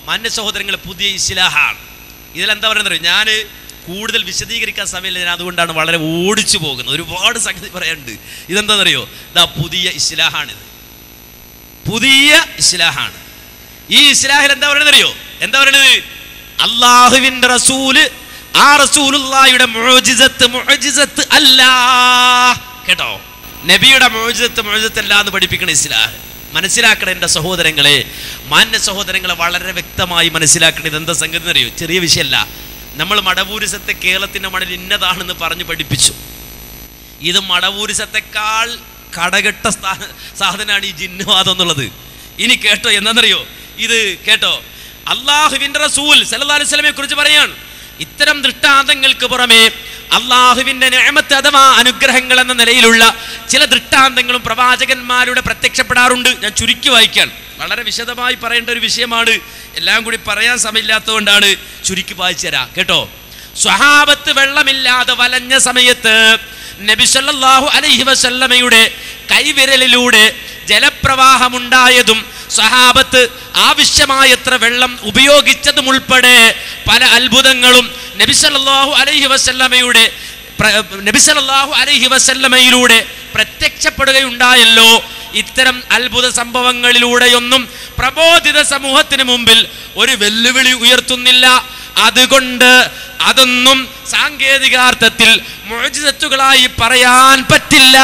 മാന്യ സഹോദരങ്ങൾ പുതിയ ഇസ്ലാഹാണ് ഇതിലെന്താ പറയുന്നത് ഞാൻ കൂടുതൽ വിശദീകരിക്കാൻ സമയമില്ല ഞാൻ അതുകൊണ്ടാണ് വളരെ ഓടിച്ചു പോകുന്നത് ഒരുപാട് സംഗതി പറയാനുണ്ട് ഇതെന്താണെന്നറിയോ ഇതാ പുതിയ ഇസ്ലാഹാണിത് പുതിയ ഇസ്ലാഹാണ് ഈ ഇസ്ലാഹിൽ എന്താ പറയുന്നത് അറിയോ എന്താ പറയുന്നത് അള്ളാഹുവിന്റെ റസൂല് ആ റസൂലുള്ളാഹിയുടെ മുഅ്ജിസത്ത് മുഅ്ജിസത്ത് അല്ല കേട്ടോ നബിയുടെ മുഅ്ജിസത്ത് മുഅ്ജിസത്ത് അല്ല എന്ന് പഠിപ്പിക്കണം ഇസ്ലാഹ് മനസ്സിലാക്കണം എൻ്റെ സഹോദരങ്ങളെ മാന്യ സഹോദരങ്ങളെ വളരെ വ്യക്തമായി മനസ്സിലാക്കണം ഇതെന്താ സംഗതി അറിയോ ചെറിയ വിഷയമല്ല നമ്മൾ മടവൂരിസത്തെ കേരളത്തിൻ്റെ മണ്ണിൽ ഇന്നതാണെന്ന് പറഞ്ഞു പഠിപ്പിച്ചു ഇത് മടവൂരിസത്തെക്കാൾ കടകെട്ട സ്ഥാ- സാധനമാണ് ഈ ജിന്നുവാദം എന്നുള്ളത് ഇനി കേട്ടോ എന്താണെന്നറിയോ ഇത് കേട്ടോ അള്ളാഹുവിൻ്റെ റസൂൽ സല്ലല്ലാഹു അലൈഹി വസല്ലമയെ കുറിച്ച് പറയാണ് ഇത്തരം ദൃഷ്ടാന്തങ്ങൾക്ക് പുറമെ അള്ളാഹുവിൻ്റെ നിഅമത്ത് അഥവാ അനുഗ്രഹങ്ങൾ എന്ന നിലയിലുള്ള ചില ദൃഷ്ടാന്തങ്ങളും പ്രവാചകന്മാരുടെ പ്രത്യക്ഷപ്പെടാറുണ്ട് ഞാൻ ചുരുക്കി വായിക്കാൻ വളരെ വിശദമായി പറയേണ്ട ഒരു വിഷയമാണ് എല്ലാം കൂടി പറയാൻ സമയമില്ലാത്തതുകൊണ്ടാണ് ചുരുക്കി വായിച്ചു തരാം കേട്ടോ സ്വഹാബത്ത് വെള്ളമില്ലാതെ വലഞ്ഞ സമയത്ത് നബി സല്ലല്ലാഹു അലൈഹി വസല്ലമയുടെ കൈവിരലിലൂടെ ജലപ്രവാഹമുണ്ടായതും സഹാബത്ത് ആവശ്യമായത്ര വെള്ളം ഉപയോഗിച്ചതും ഉൾപ്പെടെ പല അത്ഭുതങ്ങളും നബി സല്ലല്ലാഹു അലൈഹി വസല്ലമയുടെ പ്ര- നബി സല്ലല്ലാഹു അലൈഹി വസല്ലമയിലൂടെ പ്രത്യക്ഷപ്പെടുകയുണ്ടായല്ലോ ഇത്തരം അത്ഭുത സംഭവങ്ങളിലൂടെയൊന്നും പ്രബോധിത സമൂഹത്തിന് മുമ്പിൽ ഒരു വെല്ലുവിളി ഉയർത്തുന്നില്ല അതുകൊണ്ട് അതൊന്നും സാങ്കേതികാർത്ഥത്തിൽ മോചിതത്തുകളായി പറയാൻ പറ്റില്ല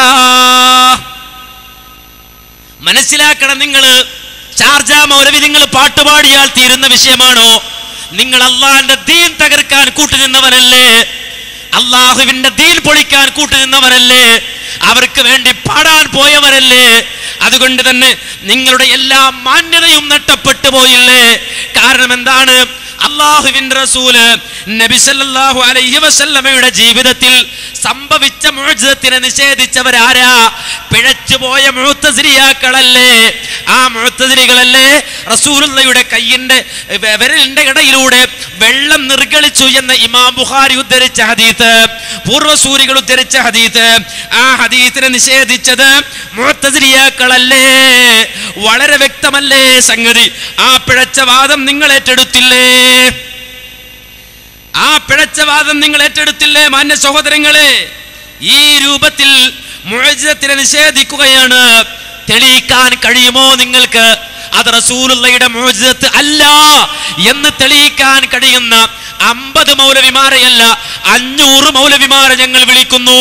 മനസ്സിലാക്കണം നിങ്ങൾ ഷാർജ മൗലവി നിങ്ങൾ പാട്ടുപാടിയാൽ തീരുന്ന വിഷയമാണോ നിങ്ങൾ അള്ളാഹിന്റെ ദീൻ തകർക്കാൻ കൂട്ടുനിന്നവനല്ലേ അള്ളാഹുവിന്റെ ദീൻ പൊളിക്കാൻ കൂട്ടുനിന്നവനല്ലേ അവർക്ക് വേണ്ടി പാടാൻ പോയവരല്ലേ അതുകൊണ്ട് തന്നെ നിങ്ങളുടെ എല്ലാ മാന്യതയും നഷ്ടപ്പെട്ടു പോയില്ലേ കാരണം എന്താണ് അള്ളാഹുവിന്റെ റസൂല് നബി സല്ലല്ലാഹു അലൈഹി വസല്ലമയുടെ ജീവിതത്തിൽ സംഭവിച്ച മുഅ്ജിസത്തിനെ നിഷേധിച്ചവരാരാ പിഴച്ചുപോയ മുഅ്തസിലിയാക്കളല്ലേ ആ മുഅ്തസിലികളല്ലേ റസൂലുള്ളയുടെ കയ്യിന്റെ വെ- വിരലിന്റെ ഇടയിലൂടെ വെള്ളം നിർഗളിച്ചു എന്ന ഇമാം ബുഖാരി ഉദ്ധരിച്ച ഹദീത്ത് പൂർവ്വസൂരികൾ ഉദ്ധരിച്ച ഹദീത്ത് ആ ഹദീത്തിനെ നിഷേധിച്ചത് മുഅ്തസിലിയാക്കളല്ലേ വളരെ വ്യക്തമല്ലേ സംഗതി ആ പിഴച്ച വാദം നിങ്ങൾ ഏറ്റെടുത്തില്ലേ ആ പിഴച്ച വാദം നിങ്ങൾ ഏറ്റെടുത്തില്ലേ മാന്യ സഹോദരങ്ങളെ ഈ രൂപത്തിൽ മുഅ്ജിസത്തിനെ നിഷേധിക്കുകയാണ് തെളിയിക്കാൻ കഴിയുമോ നിങ്ങൾക്ക് അത് റസൂലുള്ളയുടെ മുഅ്ജിസത്ത് അല്ല എന്ന് തെളിയിക്കാൻ കഴിയുന്ന അമ്പത് മൗലവിമാരെയല്ല അഞ്ഞൂറ് മൗലവിമാരെ ഞങ്ങൾ വിളിക്കുന്നു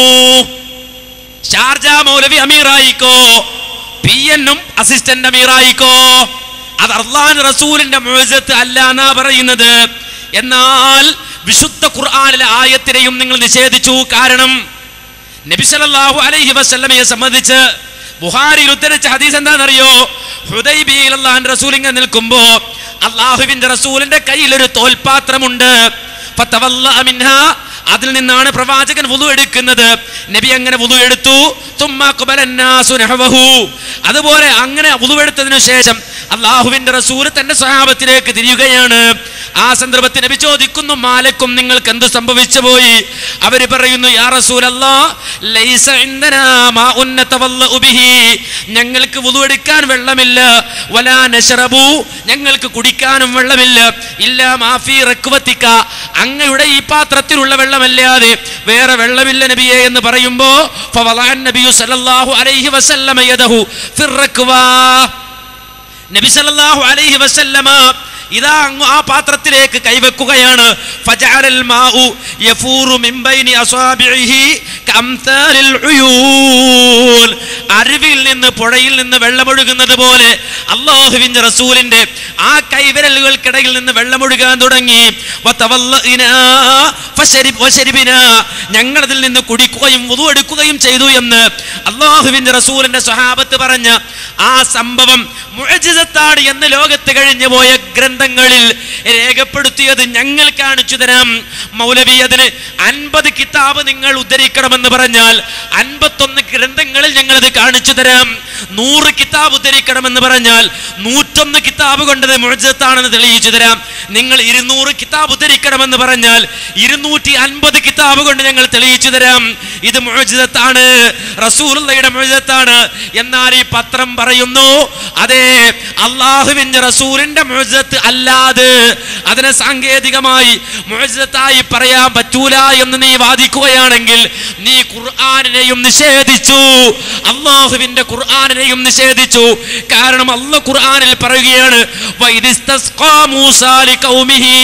ഷാർജ മൗലവി അമീറായിക്കോ പി എന്നും അസിസ്റ്റന്റ് അമീറായിക്കോ അത് അള്ളാൻ റസൂലിന്റെ മുഴജത്ത് അല്ല എന്നാ പറയുന്നത് എന്നാൽ വിശുദ്ധ ഖുർആനിലെ ആയത്തിനെയും നിങ്ങൾ നിഷേധിച്ചു കാരണം നബി സല്ലല്ലാഹു അലൈഹി വസല്ലമയെ സംബന്ധിച്ച് ബുഹാരിയിൽ ഉദ്ധരിച്ച ഹദീസ് എന്താണെന്നറിയോ ഹുദൈബിയിൽ അള്ളാഹിന്റെ റസൂൽ ഇങ്ങനെ നിൽക്കുമ്പോ അള്ളാഹുവിന്റെ റസൂലിന്റെ കയ്യിൽ ഒരു തോൽപാത്രമുണ്ട് ഫതവല്ലഅ മിൻഹാ അതിൽ നിന്നാണ് പ്രവാചകൻ വുളു എടുക്കുന്നത് നബി അങ്ങനെ വുളു എടുത്തു തുമ്മ ഖുബലന്നാസു നഹവഹു അതുപോലെ അങ്ങനെ വുളു എടുത്തതിനു ശേഷം അള്ളാഹുവിന്റെ റസൂൽ തന്റെ സഹാബത്തിലേക്ക് തിരിയുകയാണ് ആ സന്ദർഭത്തിൽ നബി ചോദിക്കുന്നു മാലക്കും നിങ്ങൾക്ക് എന്ത് സംഭവിച്ചു പോയി അവര് പറയുന്നു യാ റസൂലല്ലാ ലൈസ ഇൻദനാ മാഉൻ നതവല്ലഉ ബിഹി ഞങ്ങൾക്ക് വുളു എടുക്കാൻ വെള്ളമില്ല വലാ നശറബു ഞങ്ങൾക്ക് കുടിക്കാനും വെള്ളമില്ല ഇല്ല മാഫി റക്വത്തിക്ക അങ്ങയുടെ ഈ പാത്രത്തിലുള്ള വെള്ളമല്ലാതെ വേറെ വെള്ളമില്ല നബിയെ എന്ന് പറയുമ്പോ ഫവളഅൻ നബിയു സല്ലല്ലാഹു അലൈഹി വസല്ലമ യദഹു ഫിർറക്വാ നബി സല്ലല്ലാഹു അലൈഹി വസല്ലമ ഇതാ അങ്ങ് ആ പാത്രത്തിലേക്ക് കൈവെക്കുകയാണ് ഫജഅലൽ മാഉ യഫൂറു മിൻ ബൈനി അസാബിഇഹി കംസാലിൽ ഉയൂൻ അരുവിയിൽ നിന്ന് പുഴയിൽ നിന്ന് വെള്ളമൊഴുകുന്നത് പോലെ അള്ളാഹുവിന്റെ റസൂലിന്റെ ആ കൈവിരലുകൾക്കിടയിൽ നിന്ന് വെള്ളമൊഴുകാൻ തുടങ്ങി വതവല്ലഇനാ ഫശരിബ് വശരിബിനാ ഞങ്ങൾ അതിൽ നിന്ന് കുടിക്കുകയും വുദു എടുക്കുകയും ചെയ്തു എന്ന് അള്ളാഹുവിന്റെ റസൂലിന്റെ സ്വഹാബത്ത് പറഞ്ഞ ആ സംഭവം മുഅ്ജിസത്താണ് എന്ന് ലോകത്ത് കഴിഞ്ഞു പോയ ഗ്രന്ഥങ്ങളിൽ രേഖപ്പെടുത്തിയത് ഞങ്ങൾ കാണിച്ചു തരാം മൗലവി അതിന് അൻപത് കിതാബ് നിങ്ങൾ ഉദ്ധരിക്കണമെന്ന് പറഞ്ഞാൽ അൻപത്തൊന്ന് ഗ്രന്ഥങ്ങളിൽ ഞങ്ങൾ അത് കാണിച്ചു തരാം നൂറ് കിതാബ് ഉദ്ധരിക്കണമെന്ന് പറഞ്ഞാൽ നൂറ്റൊന്ന് കിതാബ് കൊണ്ടത് മുഴജത്താണെന്ന് തെളിയിച്ചു തരാം നിങ്ങൾ ഇരുന്നൂറ് കിതാബ് ഉദ്ധരിക്കണമെന്ന് പറഞ്ഞാൽ ഇരുന്നൂറ്റി അൻപത് കിതാബ് കൊണ്ട് ഞങ്ങൾ തെളിയിച്ചു തരാം ഇത് മുഴുജിതത്താണ് റസൂലുള്ളയുടെ മുഴുജിതത്താണ് എന്നാൽ ഈ പത്രം പറയുന്നു അതെ അള്ളാഹുവിന്റെ റസൂലിന്റെ മുഴുജിതത്ത് അല്ലാതെ അതിനെ സാങ്കേതികമായി മുഴുജിതത്തായി പറയാൻ പറ്റൂല എന്ന് നീ വാദിക്കുകയാണെങ്കിൽ നീ ഖുർആാനിനെയും നിഷേധിച്ചു അള്ളാഹുവിന്റെ ഖുർആാനിനെയും നിഷേധിച്ചു കാരണം അല്ല ഖുർആാനിൽ പറയുകയാണ് "വൈദിസ്തസ്ഖാ മൂസാ ലിഖൗമിഹി."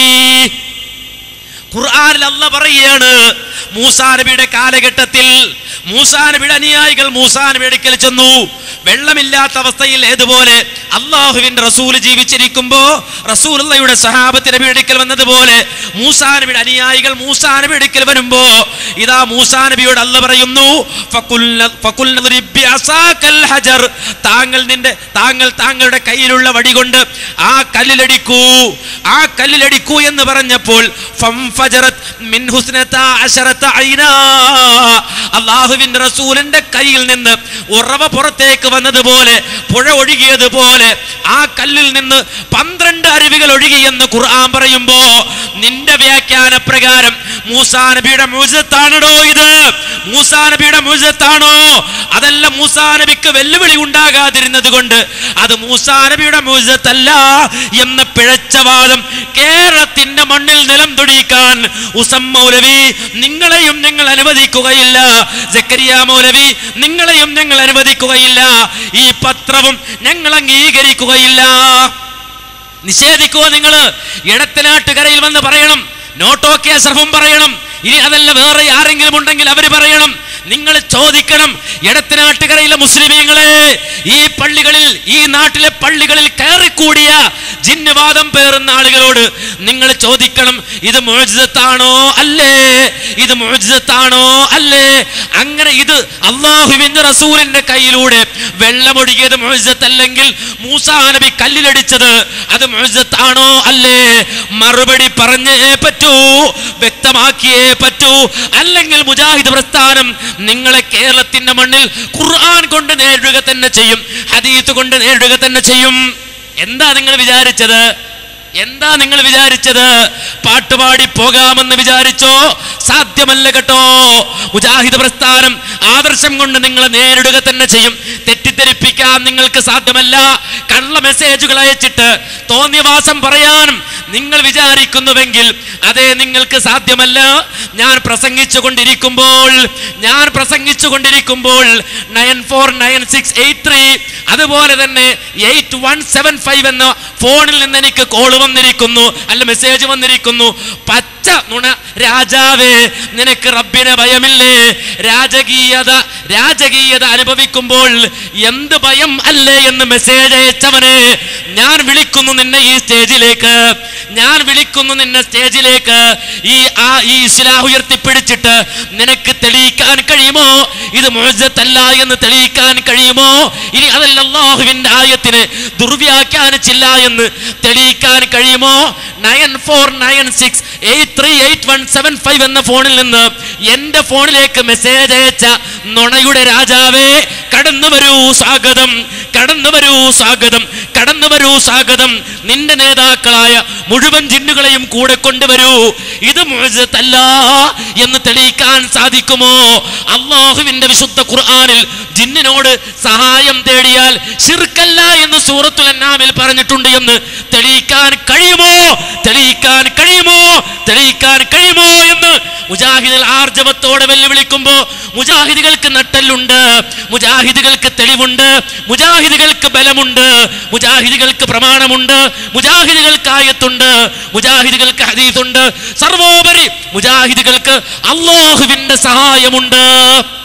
ഖുർആനിൽ അല്ല പറയുകയാണ് മൂസാ നബിയുടെ കാലഘട്ടത്തിൽ മൂസാ നബിയുടെ അനുയായികൾ മൂസാ നബിയുടെ അടുക്കൽ ചെന്നു വെള്ളമില്ലാത്ത അവസ്ഥയിൽ ഏതുപോലെ അള്ളാഹുവിന്റെ റസൂൽ ജീവിച്ചിരിക്കുമ്പോ റസൂലുള്ളയുടെ സഹാബത്ത് നബിയുടെ അടുക്കൽ വന്നതുപോലെ മൂസാ നബിയുടെ അനുയായികൾ മൂസാ നബിയുടെ അടുക്കൽ വരുമ്പോ ഇതാ മൂസാ നബിയോട് അല്ല പറയുന്നു "ഫഖുൽന- ഫഖുൽന ദ്രിബ് ബിഅസാക്കൽ ഹജർ." താങ്കൾ നിന്റെ താങ്കൾ താങ്കളുടെ കയ്യിലുള്ള വടി കൊണ്ട് ആ കല്ലിലടിക്കൂ ആ കല്ലിലടിക്കൂ എന്ന് പറഞ്ഞപ്പോൾ ഫംഫജറത് മിൻ ഹുസ്നതാ അശറത ഐനാ. അള്ളാഹുവിന്റെ റസൂലിന്റെ കയ്യിൽ നിന്ന് ഉറവ പുറത്തേക്ക് വന്നതുപോലെ പുഴ ഒഴുകിയതുപോലെ ആ കല്ലിൽ നിന്ന് പന്ത്രണ്ട് അരുവികൾ ഒഴുകിയെന്ന് ഖുർആൻ പറയുമ്പോ നിന്റെ വ്യാഖ്യാന പ്രകാരം മൂസാ നബിയുടെ മുജത്താണോ ഇത് മൂസാ നബിയുടെ മുജത്താണോ അതല്ല മൂസാ നബിക്ക് വെല്ലുവിളി ഉണ്ടാകാതിരുന്നത് കൊണ്ട് അത് മൂസാ നബിയുടെ മുജത്തല്ല എന്ന പിഴച്ച വാദം കേരളത്തിന്റെ മണ്ണിൽ നിലം തൊടിക്കാൻ ഉസം മൗലവി നിങ്ങളെയും ഞങ്ങൾ അനുവദിക്കുകയില്ല ജക്കരിയ മൗലവി നിങ്ങളെയും ഞങ്ങൾ അനുവദിക്കുകയില്ല ഈ പത്രവും ഞങ്ങൾ അംഗീകരിക്കുകയില്ല നിഷേധിക്കുക നിങ്ങൾ ഇടത്തനാട്ടുകരയിൽ വന്ന് പറയണം നോട്ടോ കേസർഫും പറയണം ഇനി അതല്ല വേറെ ആരെങ്കിലും ഉണ്ടെങ്കിൽ അവർ പറയണം നിങ്ങൾ ചോദിക്കണം ഇടത്തനാട്ടുകരയിലെ മുസ്ലിമീങ്ങളെ ഈ പള്ളികളിൽ ഈ നാട്ടിലെ പള്ളികളിൽ കയറിക്കൂടിയ ജിന്നവാദം പേറുന്ന ആളുകളോട് നിങ്ങൾ ചോദിക്കണം ഇത് മോചിതത്താണോ അല്ലേ ഇത് മോചിതത്താണോ അല്ലേ അങ്ങനെ ഇത് അള്ളാഹുവിന്റെ റസൂലിന്റെ കയ്യിലൂടെ വെള്ളമൊഴുകിയത് മോചിതത്തല്ലെങ്കിൽ മൂസാ നബി കല്ലിലടിച്ചത് അത് മോചിതത്താണോ അല്ലേ മറുപടി പറഞ്ഞേ പറ്റൂ വ്യക്തമാക്കിയേ പറ്റൂ അല്ലെങ്കിൽ മുജാഹിദ് പ്രസ്ഥാനം നിങ്ങളെ കേരളത്തിന്റെ മണ്ണിൽ ഖുർആൻ കൊണ്ട് നേരിടുക തന്നെ ചെയ്യും ഹദീത്ത് കൊണ്ട് നേരിടുക തന്നെ ചെയ്യും എന്താ നിങ്ങൾ വിചാരിച്ചത് എന്താ നിങ്ങൾ വിചാരിച്ചത് പാട്ടുപാടി പോകാമെന്ന് വിചാരിച്ചോ സാധ്യമല്ല കേട്ടോ മുജാഹിദ് പ്രസ്ഥാനം ആദർശം കൊണ്ട് നിങ്ങളെ നേരിടുക തന്നെ ചെയ്യും തെറ്റിദ്ധരിപ്പിക്കാൻ നിങ്ങൾക്ക് സാധ്യമല്ല കള്ള മെസ്സേജുകൾ അയച്ചിട്ട് തോന്നിയവാസം പറയാനും നിങ്ങൾ വിചാരിക്കുന്നുവെങ്കിൽ അതേ നിങ്ങൾക്ക് സാധ്യമല്ല ഞാൻ പ്രസംഗിച്ചു കൊണ്ടിരിക്കുമ്പോൾ ഞാൻ പ്രസംഗിച്ചു കൊണ്ടിരിക്കുമ്പോൾ nine four nine six eight three അതുപോലെ തന്നെ എയ്റ്റ് വൺ സെവൻ ഫൈവ് എന്ന ഫോണിൽ നിന്ന് എനിക്ക് കോൾ വന്നിരിക്കുന്നു അല്ല മെസ്സേജ് വന്നിരിക്കുന്നു പച്ച നുണ രാജാവേ നിനക്ക് റബ്ബിനെ ഭയമില്ലേ രാജകീയത രാജകീയത അനുഭവിക്കുമ്പോൾ എന്ത് ഭയം അല്ലേ എന്ന് മെസ്സേജ് അയച്ചവനെ ഞാൻ വിളിക്കുന്നു നിന്നെ ഈ സ്റ്റേജിലേക്ക് ഞാൻ വിളിക്കുന്നു നിന്നെ സ്റ്റേജിലേക്ക് ഈ ആ ഈ ഇസ്ലാം ഉയർത്തിപ്പിടിച്ചിട്ട് നിനക്ക് തെളിയിക്കാൻ കഴിയുമോ ഇത് മോചത്തല്ല എന്ന് തെളിയിക്കാൻ കഴിയുമോ ഇനി അതല്ല അള്ളാഹുവിന്റെ ആയത്തിന് ദുർവ്യാഖ്യാനിച്ചില്ല എന്ന് തെളിയിക്കാൻ കഴിയുമോ nine four nine six eight three eight one seven five എന്ന ഫോണിൽ നിന്ന് എന്റെ ഫോണിലേക്ക് മെസ്സേജ് അയച്ച നുണയുടെ രാജാവേ കടന്നു വരൂ സ്വാഗതം കടന്നു വരൂ സ്വാഗതം കടന്നു വരൂ സ്വാഗതം നിന്റെ നേതാക്കളായ മുഴുവൻ ജിന്നുകളെയും കൂടെ കൊണ്ടുവരൂ ഇത് മുഅ്ജിസത്തല്ല എന്ന് തെളിയിക്കാൻ സാധിക്കുമോ അള്ളാഹുവിന്റെ വിശുദ്ധ ഖുർആനിൽ ജിന്നിനോട് സഹായം തേടിയാൽ ശിർക്കല്ല എന്ന് സൂറത്തുൽ അന്നാമിൽ പറഞ്ഞിട്ടുണ്ട് എന്ന് തെളിയിക്കാൻ കഴിയുമോ തെളിയിക്കാൻ കഴിയുമോ തെളിയിക്കാൻ കഴിയുമോ എന്ന് മുജാഹിദിൽ ആർജവത്തോടെ വെല്ലുവിളിക്കുമ്പോ മുജാഹിദികൾക്ക് നട്ടലുണ്ട് മുജാഹിദികൾക്ക് തെളിവുണ്ട് മുജാഹിദികൾക്ക് ബലമുണ്ട് മുജാഹിദികൾക്ക് പ്രമാണമുണ്ട് മുജാഹിദികൾക്ക് ആയത്തുണ്ട് മുജാഹിദികൾക്ക് ഹദീസുണ്ട് സർവോപരി മുജാഹിദികൾക്ക് അള്ളാഹുവിന്റെ സഹായമുണ്ട്